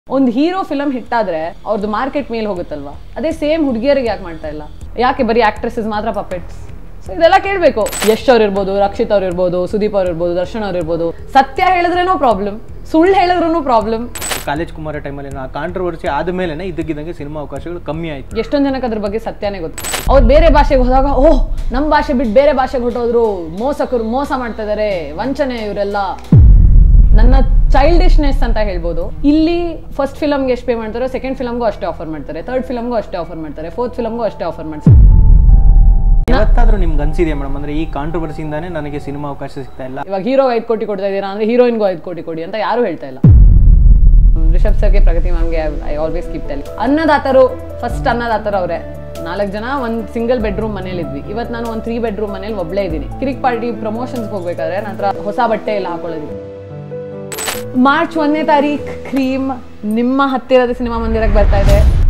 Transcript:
ಒಂದು hero film hit ಆದ್ರೆ ಅವ್ರದ್ದು ಮಾರ್ಕೆಟ್ ಮೇಲೆ ಹೋಗುತ್ತಲ್ವಾ ಅದೇ ಸೇಮ್ ಹುಡುಗಿಯರಿಗೆ ಯಾಕೆ ಮಾಡ್ತಾ ಇಲ್ಲ ಯಾಕೆ ಬರೀ ಆಕ್ಟ್ರೆಸಸ್ ಮಾತ್ರ ಪಪೆಟ್ಸ್ ಸೊ ಇದೆಲ್ಲ ಕೇಳಬೇಕು ಯಶ್ ಅವ್ರು ಇರ್ಬೋದು ರಕ್ಷಿತ್ ಅವ್ರು ಇರ್ಬೋದು ಸುದೀಪ್ ಅವ್ರು ಇರ್ಬೋದು ದರ್ಶನ್ ಅವ್ರು ಇರ್ಬೋದು ಸತ್ಯ ಹೇಳಿದ್ರೇನೋ ಪ್ರಾಬ್ಲಮ್ ಸುಳ್ಳು ಹೇಳಿದ್ರೂ ಪ್ರಾಬ್ಲಮ್ ಕಾಲೇಜ್ ಕುಮಾರ ಟೈಮಲ್ಲಿ ಆ ಕಾಂಟ್ರವರ್ಸಿ ಆದಮೇಲೆ ಇದ್ದಕ್ಕಿದ್ದಂಗೆ ಸಿನಿಮಾ ಅವಕಾಶಗಳು ಕಮ್ಮಿ ಆಯಿತು ಎಷ್ಟೊಂದು ಜನಕ್ಕೆ ಅದ್ರ ಬಗ್ಗೆ ಸತ್ಯನೇ ಗೊತ್ತು ಅವ್ರು ಬೇರೆ ಭಾಷೆಗೆ ಹೋದಾಗ ಓಹ್ ನಮ್ಮ ಭಾಷೆ ಬಿಟ್ಟು ಬೇರೆ ಭಾಷೆಗೆ ಹೊಟ್ಟೋದ್ರು ಮೋಸಕರು ಮೋಸ ಮಾಡ್ತಾ ಇದಾರೆ ವಂಚನೆ ಇವರೆಲ್ಲ ನನ್ನ ಚೈಲ್ಡಿಶ್ನೆಸ್ ಅಂತ ಹೇಳ್ಬೋದು ಇಲ್ಲಿ ಫಸ್ಟ್ ಫಿಲಮ್ಗೆ ಎಷ್ಟು ಪೇ ಮಾಡ್ತಾರೆ ಸೆಕೆಂಡ್ ಫಿಲಮ್ಗೂ ಅಷ್ಟೇ ಆಫರ್ ಮಾಡ್ತಾರೆ ಥರ್ಡ್ ಫಿಲಮ್ಗೂ ಅಷ್ಟೇ ಆಫರ್ ಮಾಡ್ತಾರೆ ಫೋರ್ತ್ ಫಿಲಮ್ಗೂ ಅಷ್ಟೇ ಆಫರ್ ಮಾಡ್ತಾರೆ ಯಾವತ್ತಾದ್ರೂ ನಿಮ್ಗೆ ಅನ್ಸಿದೆಯಾ ಮೇಡಮ್ ಅಂದ್ರೆ ಈ ಕಾಂಟ್ರವರ್ಸಿಯಿಂದಾನೇ ನನಗೆ ಸಿನಿಮಾ ಅವಕಾಶ ಸಿಗ್ತಾ ಇಲ್ಲ ಇವಾಗ ಹೀರೋ ಐದು ಕೋಟಿ ಕೊಡ್ತಾ ಇದ್ದೀರಾ ಅಂದ್ರೆ ಹೀರೋಯಿನ್ಗೂ ಐದು ಕೋಟಿ ಕೊಡಿ ಅಂತ ಯಾರು ಹೇಳ್ತಾ ಇಲ್ಲ ರಿಷಬ್ ಸರ್ಗೆ ಪ್ರಗತಿ ಮ್ಯಾಮ್ಗೆ ಐ ಆಲ್ವೇಸ್ ಕೀಪ್ ಟೆಲ್ ಅನ್ನದಾತರು ಫಸ್ಟ್ ಅನ್ನದಾತರು ಅವರೇ ನಾಲ್ಕು ಜನ ಒಂದು ಸಿಂಗಲ್ ಬೆಡ್ರೂಮ್ ಮನೇಲಿ ಇದ್ವಿ ಇವತ್ತು ನಾನು ಒಂದು ತ್ರೀ ಬೆಡ್ರೂಮ್ ಮನೇಲಿ ಒಬ್ಳೇ ಇದ್ದೀನಿ ಕಿರಿಕ್ ಪಾರ್ಟಿ ಪ್ರಮೋಷನ್ಸ್ಗೆ ಹೋಗ್ಬೇಕಾದ್ರೆ ನನ್ನ ಹತ್ರ ಹೊಸ ಬಟ್ಟೆ ಎಲ್ಲ ಹಾಕೊಳ್ಳೋದಿದೆ ಮಾರ್ಚ್ ಒಂದನೇ ತಾರೀಕು ಕ್ರೀಮ್ ನಿಮ್ಮ ಹತ್ತಿರದ ಸಿನಿಮಾ ಮಂದಿರಕ್ಕೆ ಬರ್ತಾ ಇದೆ